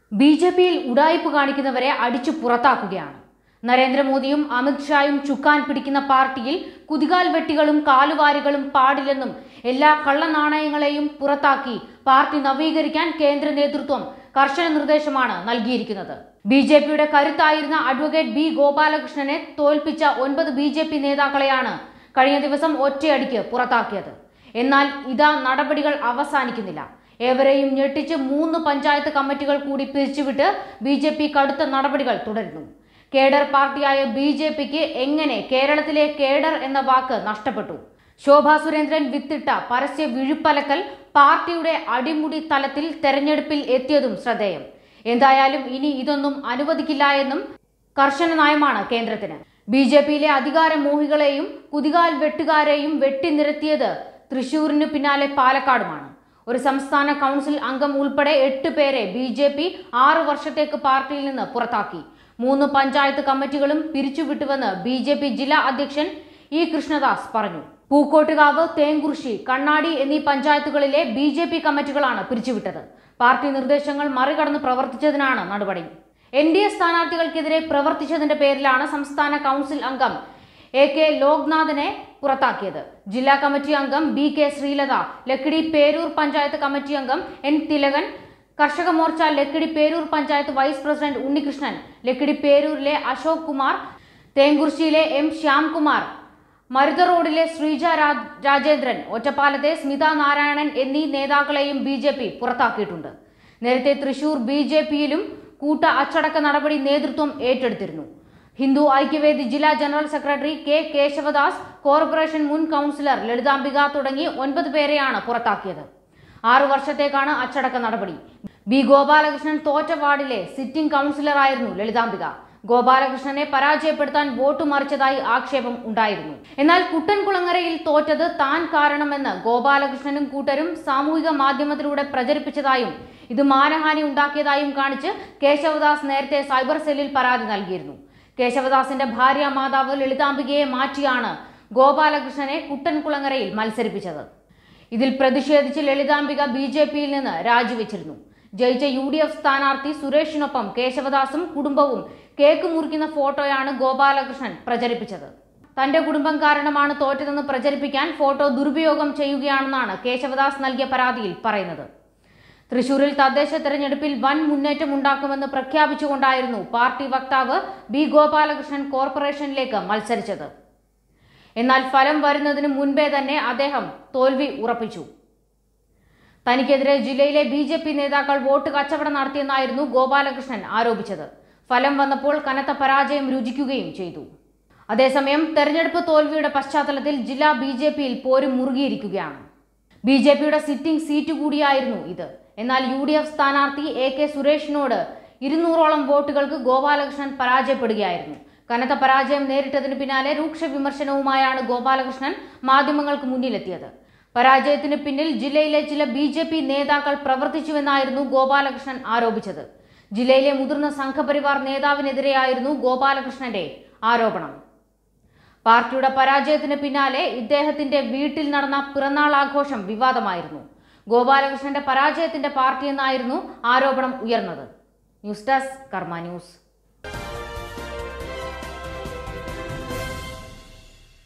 B J പിയിൽ ഉടായ്പ് കാണിക്കുന്നവരെ അടിച്ചു പുറത്താക്കുകയാണ് നരേന്ദ്രമോദിയും അമിത്ഷായും ചുക്കാൻ പിടിക്കുന്ന പാർട്ടിയിൽ കുതികാൽ വെട്ടികളും കാലുവാരികളും പാടില്ലെന്നും എല്ലാ കള്ളനാണയങ്ങളെയും പുറത്താക്കി പാർട്ടി നവീകരിക്കാൻ കേന്ദ്ര നേതൃത്വം കർശന നിർദ്ദേശമാണ് നൽകിയിരിക്കുന്നത് ബി ജെ പിയുടെ കരുത്തായിരുന്ന അഡ്വക്കേറ്റ് ബി ഗോപാലകൃഷ്ണനെ തോൽപ്പിച്ച ഒൻപത് ബി ജെ പി നേതാക്കളെയാണ് കഴിഞ്ഞ ദിവസം ഒറ്റയടിക്ക് പുറത്താക്കിയത് എന്നാൽ ഇതാ നടപടികൾ അവസാനിക്കുന്നില്ല ഏവരെയും ഞെട്ടിച്ച് മൂന്ന് പഞ്ചായത്ത് കമ്മിറ്റികൾ കൂടി പിരിച്ചുവിട്ട് ബി ജെ പി കടുത്ത നടപടികൾ തുടരുന്നു കേഡർ പാർട്ടിയായ ബി ജെ പിക്ക് എങ്ങനെ കേരളത്തിലെ കേഡർ എന്ന വാക്ക് നഷ്ടപ്പെട്ടു ശോഭാ സുരേന്ദ്രൻ വിത്തിട്ട പരസ്യ വിഴുപ്പലക്കൽ പാർട്ടിയുടെ അടിമുടി തലത്തിൽ തെരഞ്ഞെടുപ്പിൽ എത്തിയതും ശ്രദ്ധേയം എന്തായാലും ഇനി ഇതൊന്നും അനുവദിക്കില്ല എന്നും കർശന നയമാണ് കേന്ദ്രത്തിന് ബി ജെ പിയിലെ അധികാരമോഹികളെയും കുതികാൽ വെട്ടുകാരെയും വെട്ടിനിരത്തിയത് തൃശൂരിന് പിന്നാലെ പാലക്കാടുമാണ് ഒരു സംസ്ഥാന കൗൺസിൽ അംഗം ഉൾപ്പെടെ എട്ട് പേരെ ബി ജെ പി ആറ് വർഷത്തേക്ക് പാർട്ടിയിൽ നിന്ന് പുറത്താക്കി മൂന്ന് പഞ്ചായത്ത് കമ്മിറ്റികളും പിരിച്ചുവിട്ടുവെന്ന് ബി ജെ പി ജില്ലാ അധ്യക്ഷൻ ഇ കൃഷ്ണദാസ് പറഞ്ഞു പൂക്കോട്ടുകാവ് തേങ്കുറിശി കണ്ണാടി എന്നീ പഞ്ചായത്തുകളിലെ ബി ജെ പി കമ്മിറ്റികളാണ് പിരിച്ചുവിട്ടത് പാർട്ടി നിർദ്ദേശങ്ങൾ മറികടന്ന് പ്രവർത്തിച്ചതിനാണ് നടപടി എൻ ഡി എ സ്ഥാനാർത്ഥികൾക്കെതിരെ പ്രവർത്തിച്ചതിന്റെ പേരിലാണ് സംസ്ഥാന കൗൺസിൽ അംഗം എ കെ ലോക്നാഥിനെ പുറത്താക്കിയത് ജില്ലാ കമ്മിറ്റി അംഗം B K Sreelatha Lakkidi Peroor panchayat committee അംഗം N Thilakan Karshaka Morcha Lakkidi Peroor panchayat vice president Unnikrishnan Lakkidi പേരൂരിലെ അശോക് കുമാർ തേങ്കുറിശ്ശിയിലെ എം ശ്യാംകുമാർ മരുത റോഡിലെ ശ്രീജ രാ- രാജേന്ദ്രൻ ഒറ്റപ്പാലത്തെ സ്മിത നാരായണൻ എന്നീ നേതാക്കളെയും ബി ജെ പി പുറത്താക്കിയിട്ടുണ്ട് നേരത്തെ തൃശൂർ ബി ജെ പിയിലും കൂട്ട അച്ചടക്ക നടപടി നേതൃത്വം ഏറ്റെടുത്തിരുന്നു ഹിന്ദു ഐക്യവേദി ജില്ലാ general secretary K Keshavadas corporation മുൻ കൗൺസിലർ ലളിതാംബിക തുടങ്ങി ഒൻപത് പേരെയാണ് പുറത്താക്കിയത് ആറു വർഷത്തേക്കാണ് അച്ചടക്ക നടപടി ബി ഗോപാലകൃഷ്ണൻ തോറ്റ വാർഡിലെ സിറ്റിംഗ് കൗൺസിലറായിരുന്നു ലളിതാംബിക ഗോപാലകൃഷ്ണനെ പരാജയപ്പെടുത്താൻ വോട്ട് മറിച്ചതായി ആക്ഷേപം ഉണ്ടായിരുന്നു എന്നാൽ കുട്ടൻകുളങ്ങരയിൽ തോറ്റത് താൻ കാരണമെന്ന് ഗോപാലകൃഷ്ണനും കൂട്ടരും സാമൂഹിക മാധ്യമത്തിലൂടെ പ്രചരിപ്പിച്ചതായും ഇത് മാനഹാനി ഉണ്ടാക്കിയതായും കാണിച്ച് കേശവദാസ് നേരത്തെ സൈബർ സെല്ലിൽ പരാതി നൽകിയിരുന്നു കേശവദാസിന്റെ ഭാര്യ മാതാവ് ലളിതാംബികയെ മാറ്റിയാണ് ഗോപാലകൃഷ്ണനെ കുട്ടൻകുളങ്ങരയിൽ മത്സരിപ്പിച്ചത് ഇതിൽ പ്രതിഷേധിച്ച് ലളിതാംബിക ബി ജെ പിയിൽ നിന്ന് രാജിവെച്ചിരുന്നു ജയിച്ച യു ഡി എഫ് സ്ഥാനാർത്ഥി സുരേഷിനൊപ്പം കേശവദാസും കുടുംബവും കേക്ക് മുറിക്കുന്ന ഫോട്ടോയാണ് ഗോപാലകൃഷ്ണൻ പ്രചരിപ്പിച്ചത് തന്റെ കുടുംബം കാരണമാണ് തോറ്റതെന്ന് പ്രചരിപ്പിക്കാൻ ഫോട്ടോ ദുരുപയോഗം ചെയ്യുകയാണെന്നാണ് കേശവദാസ് നൽകിയ പരാതിയിൽ പറയുന്നത് തൃശൂരിൽ തദ്ദേശ തെരഞ്ഞെടുപ്പിൽ വൻ മുന്നേറ്റം ഉണ്ടാക്കുമെന്ന് പ്രഖ്യാപിച്ചുകൊണ്ടായിരുന്നു പാർട്ടി വക്താവ് ബി ഗോപാലകൃഷ്ണൻ കോർപ്പറേഷനിലേക്ക് മത്സരിച്ചത് എന്നാൽ ഫലം വരുന്നതിന് മുൻപേ തന്നെ അദ്ദേഹം തോൽവി ഉറപ്പിച്ചു തനിക്കെതിരെ ജില്ലയിലെ ബി ജെ പി നേതാക്കൾ വോട്ട് കച്ചവടം നടത്തിയെന്നായിരുന്നു ഗോപാലകൃഷ്ണൻ ആരോപിച്ചത് ഫലം വന്നപ്പോൾ കനത്ത പരാജയം രുചിക്കുകയും ചെയ്തു അതേസമയം തെരഞ്ഞെടുപ്പ് തോൽവിയുടെ പശ്ചാത്തലത്തിൽ ജില്ലാ ബി ജെ പിയിൽ പോരും മുറുകിയിരിക്കുകയാണ് ബി ജെ പിയുടെ സിറ്റിംഗ് സീറ്റ് കൂടിയായിരുന്നു ഇത് എന്നാൽ യു ഡി എഫ് സ്ഥാനാർത്ഥി എ കെ സുരേഷിനോട് ഇരുന്നൂറോളം വോട്ടുകൾക്ക് ഗോപാലകൃഷ്ണൻ പരാജയപ്പെടുകയായിരുന്നു കനത്ത പരാജയം നേരിട്ടതിന് പിന്നാലെ രൂക്ഷ വിമർശനവുമായാണ് ഗോപാലകൃഷ്ണൻ മാധ്യമങ്ങൾക്ക് മുന്നിലെത്തിയത് പരാജയത്തിന് പിന്നിൽ ജില്ലയിലെ ചില ബി ജെ പി നേതാക്കൾ പ്രവർത്തിച്ചുവെന്നായിരുന്നു ഗോപാലകൃഷ്ണൻ ആരോപിച്ചത് ജില്ലയിലെ മുതിർന്ന സംഘപരിവാർ നേതാവിനെതിരെയായിരുന്നു ഗോപാലകൃഷ്ണന്റെ ആരോപണം പാർട്ടിയുടെ പരാജയത്തിന് പിന്നാലെ ഇദ്ദേഹത്തിന്റെ വീട്ടിൽ നടന്ന പിറന്നാൾ ആഘോഷം വിവാദമായിരുന്നു ഗോപാലകൃഷ്ണന്റെ പരാജയത്തിന്റെ പാർട്ടിയെന്നായിരുന്നു ആരോപണം ഉയർന്നത് ന്യൂസ് ഡെസ്ക് കർമ്മ ന്യൂസ്